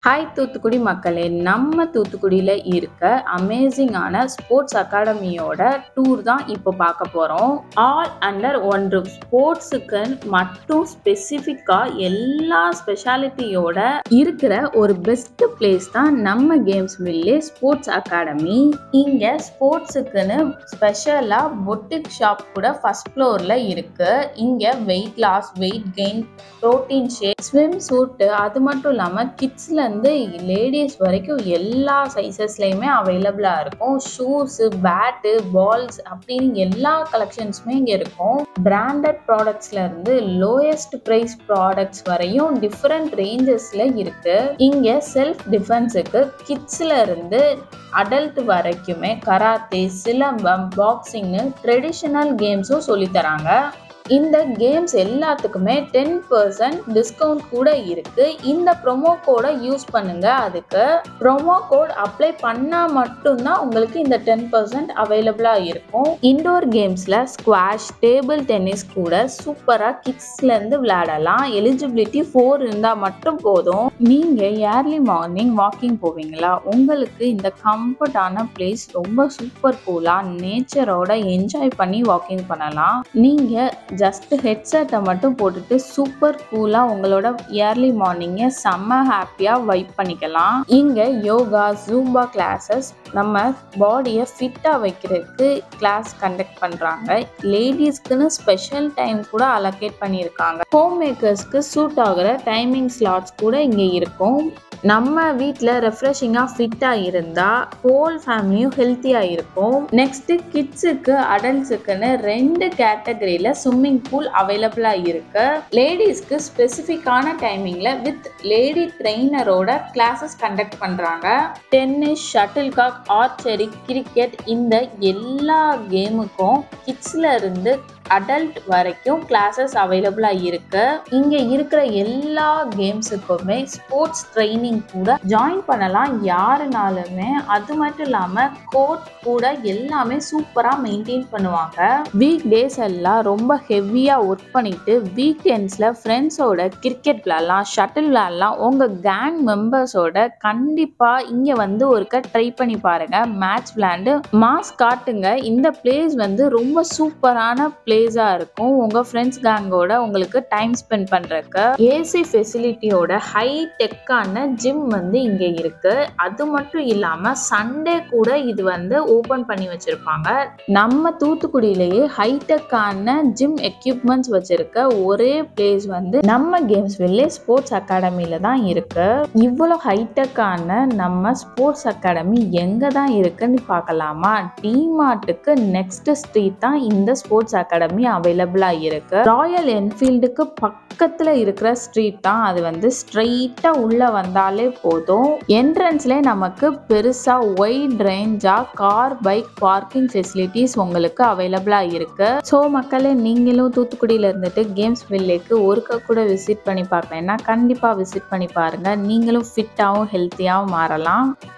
hi Thoothukudi மக்களே நம்ம தூத்துக்குடியில் இருக்க அமேசிங்கான ஸ்போர்ட்ஸ் அகாடமியோட டூர் தான் இப்போ பார்க்க போகிறோம் ஆல் அண்டர் ஒன் ரூப் ஸ்போர்ட்ஸுக்கு மட்டும் ஸ்பெசிஃபிக்காக எல்லா ஸ்பெஷாலிட்டியோட இருக்கிற ஒரு பெஸ்ட் பிளேஸ் தான் நம்ம கேம்ஸ் மில்லே ஸ்போர்ட்ஸ் அகாடமி இங்கே ஸ்போர்ட்ஸுக்குன்னு ஸ்பெஷலாக பொட்டிக் ஷாப் கூட ஃபர்ஸ்ட் ஃப்ளோரில் இருக்கு இங்கே weight loss weight gain protein shake swim suit அது மட்டும் இல்லாமல் கிட்ஸ்லேருந்து லேடிஸ் வரைக்கும் எல்லா சைஸஸ்லையுமே அவைலபிளாக இருக்கும் ஷூஸு பேட்டு பால்ஸ் அப்படின்னு எல்லா கலெக்ஷன்ஸுமே இங்கே இருக்கும் பிராண்டட் ப்ராடக்ட்ஸ்லேருந்து லோயஸ்ட் ப்ரைஸ் ப்ராடக்ட்ஸ் வரையும் டிஃப்ரெண்ட் ரேஞ்சஸில் இருக்கு இங்கே செல்ஃப் டிஃபென்ஸுக்கு கிட்ஸ்ல இருந்து அடல்ட் வரைக்குமே கராத்தே சிலம்பம் பாக்ஸிங்னு ட்ரெடிஷ்னல் கேம்ஸும் சொல்லித்தராங்க இந்த கேம்ஸ் எல்லாத்துக்குமே டென் பர்சன்ட் டிஸ்கவுண்ட் கூட இருக்கு இந்த ப்ரொமோ கோடை யூஸ் பண்ணுங்க அதுக்கு ப்ரொமோ கோட் அப்ளை பண்ணா மட்டும்தான் உங்களுக்கு இந்த டென் பர்சன்ட் அவைலபிளா இருக்கும் இண்டோர் கேம்ஸ்ல ஸ்குவாஷ் டேபிள் டென்னிஸ் கூட சூப்பரா கிட்ஸ்ல இருந்து விளையாடலாம் எலிஜிபிலிட்டி ஃபோர் இருந்தா மட்டும் போதும் நீங்க ஏர்லி மார்னிங் வாக்கிங் போவீங்களா உங்களுக்கு இந்த கம்ஃபர்டான பிளேஸ் ரொம்ப சூப்பர் கூலா நேச்சரோட என்ஜாய் பண்ணி வாக்கிங் பண்ணலாம் நீங்க ஜஸ்ட் ஹெட்செட்டை மட்டும் போட்டுட்டு சூப்பர் கூலாக உங்களோட இயர்லி மார்னிங்கை செம்ம ஹாப்பியாக வைப் பண்ணிக்கலாம் இங்கே யோகா ஜூம்பா கிளாஸஸ் நம்ம பாடியை ஃபிட்டாக வைக்கிறதுக்கு கிளாஸ் கண்டக்ட் பண்ணுறாங்க லேடிஸ்க்குன்னு ஸ்பெஷல் டைம் கூட அலோகேட் பண்ணியிருக்காங்க ஹோம் மேக்கர்ஸ்க்கு சூட் ஆகிற டைமிங் ஸ்லாட்ஸ் கூட இங்கே இருக்கும் நம்ம வீட்டில் ரெஃப்ரெஷிங்காக ஃபிட்டாக இருந்தால் ஹோல் ஃபேமிலியும் ஹெல்த்தியாக இருக்கும் நெக்ஸ்ட்டு கிட்ஸுக்கு அடல்ட்ஸுக்குன்னு ரெண்டு கேட்டகரியில் ஸ்விம்மிங் பூல் அவைலபிளாக இருக்கு லேடிஸ்க்கு ஸ்பெசிஃபிக்கான டைமிங்கில் வித் லேடி ட்ரெயினரோட கிளாஸஸ் கண்டக்ட் பண்ணுறாங்க டென்னிஸ் ஷட்டில்காக் ஆர்ச்சரி கிரிக்கெட் இந்த எல்லா கேமுக்கும் கிட்ஸில் இருந்து அடல்ட் வரைக்கும் கிளாஸஸ் அவைலபிளாக இருக்கு இங்கே இருக்கிற எல்லா கேம்ஸுக்குமே ஸ்போர்ட்ஸ் ட்ரைனிங் கூட ஜாயின் பண்ணலாம் யாருனாலுமே அது மட்டும் இல்லாமல் கோட் கூட எல்லாமே சூப்பராக மெயின்டைன் பண்ணுவாங்க வீக் டேஸ் எல்லாம் ரொம்ப ஹெவியாக ஒர்க் பண்ணிட்டு வீக்கெண்ட்ஸில் ஃப்ரெண்ட்ஸோட கிரிக்கெட் விளாட்லாம் ஷட்டில் விளாட்லாம் உங்கள் கேங் மெம்பர்ஸோட கண்டிப்பாக இங்கே வந்து ஒருக்க ட்ரை பண்ணி பாருங்க மேட்ச் விளாண்டு மாஸ் காட்டுங்க இந்த பிளேஸ் வந்து ரொம்ப சூப்பரான பிளேஸ் பிளேஸாக இருக்கும் உங்கள் ஃப்ரெண்ட்ஸ் கேங்கோட உங்களுக்கு டைம் ஸ்பெண்ட் பண்ணுறக்கு ஏசி ஃபெசிலிட்டியோட ஹை டெக்கான ஜிம் வந்து இங்கே இருக்குது அது மட்டும் இல்லாமல் சண்டே கூட இது வந்து ஓப்பன் பண்ணி வச்சுருப்பாங்க நம்ம தூத்துக்குடியிலேயே ஹைடெக்கான ஜிம் எக்யூப்மெண்ட்ஸ் வச்சுருக்க ஒரே பிளேஸ் வந்து நம்ம கேம்ஸ் வில்லே ஸ்போர்ட்ஸ் அகாடமியில் தான் இருக்குது இவ்வளோ ஹைடெக்கான நம்ம ஸ்போர்ட்ஸ் அகாடமி எங்கே தான் இருக்குன்னு பார்க்கலாமா டிமார்ட்டுக்கு நெக்ஸ்ட் ஸ்ட்ரீட் தான் இந்த ஸ்போர்ட்ஸ் அகாடமி அகாடமி அவைலபிளாக இருக்கு ராயல் என்ஃபீல்டுக்கு பக்கத்தில் இருக்கிற ஸ்ட்ரீட் தான் அது வந்து ஸ்ட்ரெயிட்டாக உள்ளே வந்தாலே போதும் என்ட்ரன்ஸ்லேயே நமக்கு பெருசாக ஒயிட் ரேஞ்சாக கார் பைக் பார்க்கிங் ஃபெசிலிட்டிஸ் உங்களுக்கு அவைலபிளாக இருக்கு ஸோ மக்களே நீங்களும் தூத்துக்குடியில் இருந்துட்டு கேம்ஸ் வில்லேக்கு ஒருக்க கூட விசிட் பண்ணி பார்க்கலன்னா கண்டிப்பாக விசிட் பண்ணி பாருங்கள் நீங்களும் ஃபிட்டாகவும் ஹெல்த்தியாகவும் மாறலாம்